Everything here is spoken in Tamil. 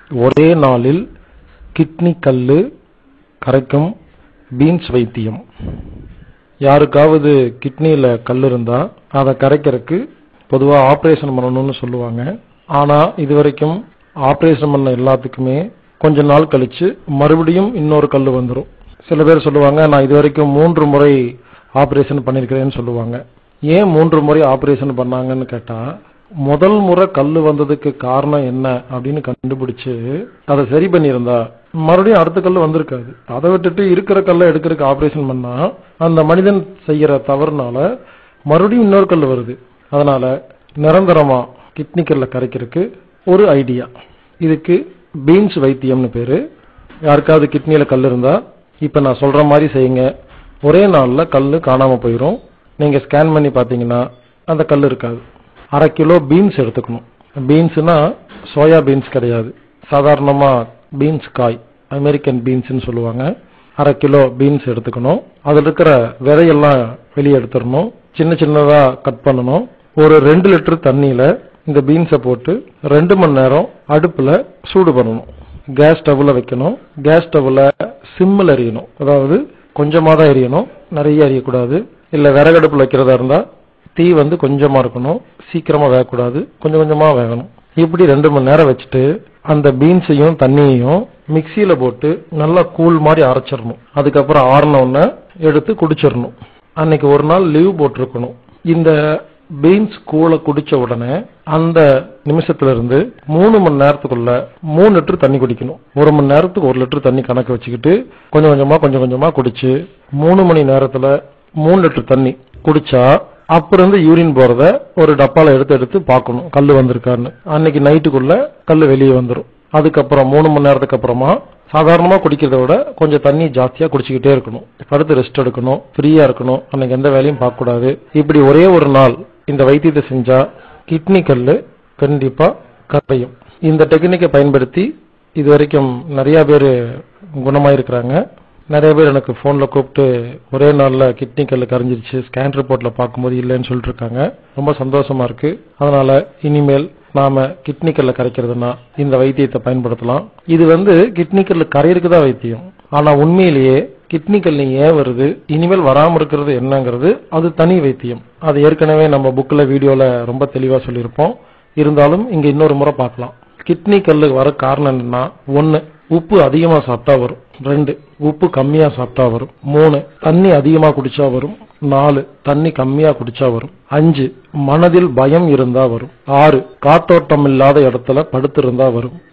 ஒரே நாளில் கிட்னி கல்லு கரைக்கும் பீன்ஸ் வைத்தியம் யாருக்காவது கிட்னியில கல் இருந்தா அதை கரைக்கிறதுக்கு பொதுவா ஆபரேஷன் பண்ணணும்னு சொல்லுவாங்க ஆனா இது வரைக்கும் ஆபரேஷன் பண்ண எல்லாத்துக்குமே கொஞ்ச நாள் கழிச்சு மறுபடியும் இன்னொரு கல் வந்துடும் சில பேர் சொல்லுவாங்க நான் இது வரைக்கும் மூன்று முறை ஆபரேஷன் பண்ணிருக்கிறேன்னு சொல்லுவாங்க ஏன் மூன்று முறை ஆபரேஷன் பண்ணாங்கன்னு கேட்டா முதல் முறை கல்லு வந்ததுக்கு காரணம் என்ன அப்படின்னு கண்டுபிடிச்சு அதை சரி பண்ணியிருந்தா மறுபடியும் அடுத்த கல்லு வந்திருக்காது அதை விட்டுட்டு இருக்கிற கல்லை எடுக்கிறதுக்கு ஆபரேஷன் பண்ணா அந்த மனிதன் செய்யற தவறுனால மறுபடியும் இன்னொரு கல் வருது அதனால நிரந்தரமா கிட்னி கல்லை கரைக்கிறதுக்கு ஒரு ஐடியா இதுக்கு பீன்ஸ் வைத்தியம்னு பேரு யாருக்காவது கிட்னியில கல் இருந்தா இப்ப நான் சொல்ற மாதிரி செய்யுங்க ஒரே நாள்ல கல்லு காணாம போயிடும் நீங்க ஸ்கேன் பண்ணி பாத்தீங்கன்னா அந்த கல் இருக்காது அரை கிலோ பீன்ஸ் எடுத்துக்கணும் பீன்ஸ்னா சோயா பீன்ஸ் கிடையாது சாதாரணமா பீன்ஸ் காய் அமெரிக்கன் பீன்ஸ்னு சொல்லுவாங்க அரை கிலோ பீன்ஸ் எடுத்துக்கணும் அதுல இருக்கிற விதையெல்லாம் வெளியே எடுத்துடணும் சின்ன சின்னதா கட் பண்ணணும் ஒரு ரெண்டு லிட்டர் தண்ணியில இந்த பீன்ஸை போட்டு ரெண்டு மணி நேரம் அடுப்புல சூடு பண்ணணும் கேஸ் ஸ்டவ்ல வைக்கணும் கேஸ் ஸ்டவ்ல சிம்மில் எரியணும் அதாவது கொஞ்சமா தான் எரியணும் நிறைய எரியக்கூடாது இல்ல விறகடுப்புல வைக்கிறதா இருந்தா தீ வந்து கொஞ்சமா இருக்கணும் சீக்கிரமா வேகக்கூடாது கொஞ்சம் கொஞ்சமா வேகணும் இப்படி ரெண்டு மணி நேரம் வச்சுட்டு அந்த பீன்ஸையும் தண்ணியையும் மிக்சியில போட்டு நல்லா கூழ் மாதிரி அரைச்சிடணும் அதுக்கப்புறம் ஆறின உடனே எடுத்து குடிச்சிடணும் அன்னைக்கு ஒரு நாள் லீவ் போட்டிருக்கணும் இந்த பீன்ஸ் கூழை குடிச்ச உடனே அந்த நிமிஷத்துல இருந்து மூணு மணி நேரத்துக்குள்ள மூணு லிட்டர் தண்ணி குடிக்கணும் ஒரு மணி நேரத்துக்கு ஒரு லிட்டர் தண்ணி கணக்கு வச்சுக்கிட்டு கொஞ்சம் கொஞ்சமா கொஞ்சம் கொஞ்சமா குடிச்சு மூணு மணி நேரத்துல மூணு லிட்டர் தண்ணி குடிச்சா அப்புறம் இருந்து யூரின் போறத ஒரு டப்பால எடுத்து எடுத்து பார்க்கணும் கல்லு வந்திருக்கான்னு அன்னைக்கு நைட்டுக்குள்ள கல்லு வெளியே வந்துடும் அதுக்கப்புறம் மூணு மணி நேரத்துக்கு அப்புறமா சாதாரணமா குடிக்கிறத விட கொஞ்சம் தண்ணி ஜாஸ்தியா குடிச்சுக்கிட்டே இருக்கணும் அடுத்து ரெஸ்ட் எடுக்கணும் ஃப்ரீயா இருக்கணும் அன்னைக்கு எந்த வேலையும் பார்க்க கூடாது இப்படி ஒரே ஒரு நாள் இந்த வைத்தியத்தை செஞ்சா கிட்னி கல்லு கண்டிப்பா கரையும் இந்த டெக்னிக்கை பயன்படுத்தி இது வரைக்கும் நிறைய பேர் குணமாயிருக்கிறாங்க நிறைய பேர் எனக்கு போன்ல கூப்பிட்டு ஒரே நாள்ல கிட்னி கல்லு கரைஞ்சிருச்சு ஸ்கேன் ரிப்போர்ட்ல பார்க்கும்போது இல்லைன்னு சொல்லிட்டு இருக்காங்க ரொம்ப சந்தோஷமா இருக்கு அதனால இனிமேல் நாம கிட்னி கல்ல கரைக்கிறதுனா இந்த வைத்தியத்தை பயன்படுத்தலாம் இது வந்து கிட்னி கல்லு கரையிறதுக்கு தான் வைத்தியம் ஆனா உண்மையிலேயே கிட்னி கல்லு ஏன் வருது இனிமேல் வராம இருக்கிறது என்னங்கிறது அது தனி வைத்தியம் அது ஏற்கனவே நம்ம புக்ல வீடியோல ரொம்ப தெளிவா சொல்லியிருப்போம் இருந்தாலும் இங்க இன்னொரு முறை பார்க்கலாம் கிட்னி கல்லு வர காரணம் என்னன்னா ஒன்னு உப்பு அதிகமா சாப்பிட்டா வரும் ரெண்டு உப்பு கம்மியா சாப்பிட்டா வரும் மூணு தண்ணி அதிகமா குடிச்சா வரும் நாலு தண்ணி கம்மியா குடிச்சா வரும் அஞ்சு மனதில் பயம் இருந்தா வரும் ஆறு காத்தோட்டம் இல்லாத இடத்துல படுத்திருந்தா வரும்